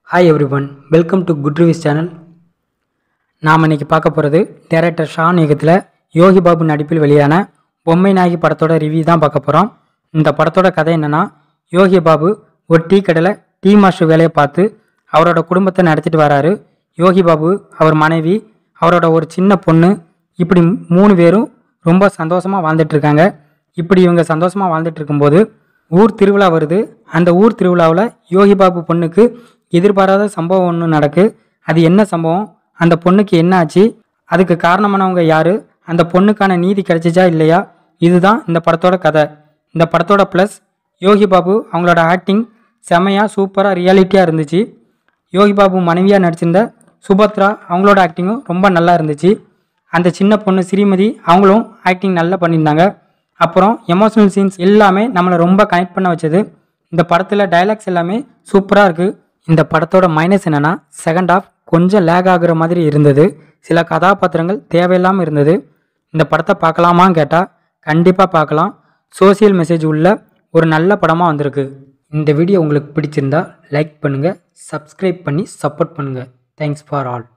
hi everyone welcome to good reviews channel நாம் இன்னைக்கு பார்க்க போகிறது டேரக்டர் ஷான் இயக்கத்தில் யோகி பாபு நடிப்பில் வெளியான பொம்மை நாயகி படத்தோட ரிவ்யூ தான் பார்க்க போகிறோம் இந்த படத்தோட கதை என்னென்னா யோகி பாபு ஒரு டீ கடையில் டீ மாஸ்டர் வேலையை பார்த்து அவரோட குடும்பத்தை நடத்திட்டு வராரு யோகி பாபு அவர் மனைவி அவரோட ஒரு சின்ன பொண்ணு இப்படி மூணு பேரும் ரொம்ப சந்தோஷமாக வாழ்ந்துட்டு இருக்காங்க இப்படி இவங்க சந்தோஷமாக வாழ்ந்துட்டு இருக்கும்போது ஊர் திருவிழா வருது அந்த ஊர் திருவிழாவில் யோகி பாபு பொண்ணுக்கு எதிர்பாராத சம்பவம் ஒன்று நடக்கு அது என்ன சம்பவம் அந்த பொண்ணுக்கு என்ன ஆச்சு அதுக்கு காரணமானவங்க யாரு அந்த பொண்ணுக்கான நீதி கிடைச்சிச்சா இல்லையா இதுதான் இந்த படத்தோட கதை இந்த படத்தோட ப்ளஸ் யோகி பாபு அவங்களோட ஆக்டிங் செமையாக சூப்பராக ரியாலிட்டியாக இருந்துச்சு யோகி பாபு மனைவியாக நடிச்சிருந்த சுபத்ரா அவங்களோட ஆக்டிங்கும் ரொம்ப நல்லா இருந்துச்சு அந்த சின்ன பொண்ணு ஸ்ரீமதி அவங்களும் ஆக்டிங் நல்லா பண்ணியிருந்தாங்க அப்புறம் எமோஷனல் சீன்ஸ் எல்லாமே நம்மளை ரொம்ப கனெக்ட் பண்ண வச்சது இந்த படத்தில் டைலாக்ஸ் எல்லாமே சூப்பராக இருக்குது இந்த படத்தோட மைனஸ் என்னென்னா செகண்ட் ஆஃப் கொஞ்சம் லேக் ஆகுற மாதிரி இருந்தது சில கதாபாத்திரங்கள் தேவையில்லாமல் இருந்தது இந்த படத்தை பார்க்கலாமான்னு கேட்டால் கண்டிப்பாக பார்க்கலாம் சோசியல் மெசேஜ் உள்ள ஒரு நல்ல படமாக வந்திருக்கு இந்த வீடியோ உங்களுக்கு பிடிச்சிருந்தா லைக் பண்ணுங்கள் சப்ஸ்கிரைப் பண்ணி சப்போர்ட் பண்ணுங்கள் தேங்க்ஸ் ஃபார் ஆல்